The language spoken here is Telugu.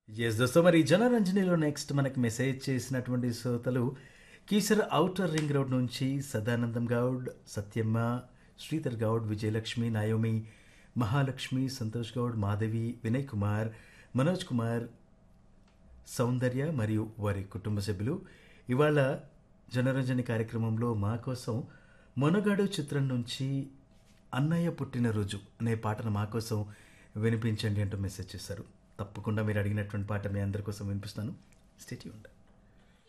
ఎస్ దోస్తో మరి జనరంజనిలో నెక్స్ట్ మనకి మెసేజ్ చేసినటువంటి శ్రోతలు కీసర్ ఔటర్ రింగ్ రోడ్ నుంచి సదానందం గౌడ్ సత్యమ్మ శ్రీధర్ గౌడ్ విజయలక్ష్మి నాయోమి మహాలక్ష్మి సంతోష్ గౌడ్ మాధవి వినయ్ కుమార్ మనోజ్ కుమార్ సౌందర్య మరియు వారి కుటుంబ సభ్యులు ఇవాళ జనరంజని కార్యక్రమంలో మా కోసం మొనగాడు చిత్రం నుంచి అన్నయ్య పుట్టినరోజు అనే పాటను మా కోసం వినిపించండి అంటూ మెసేజ్ చేశారు తప్పకుండా మీరు అడిగినటువంటి పాట మీ అందరి కోసం వినిపిస్తాను స్టేట్యూండ్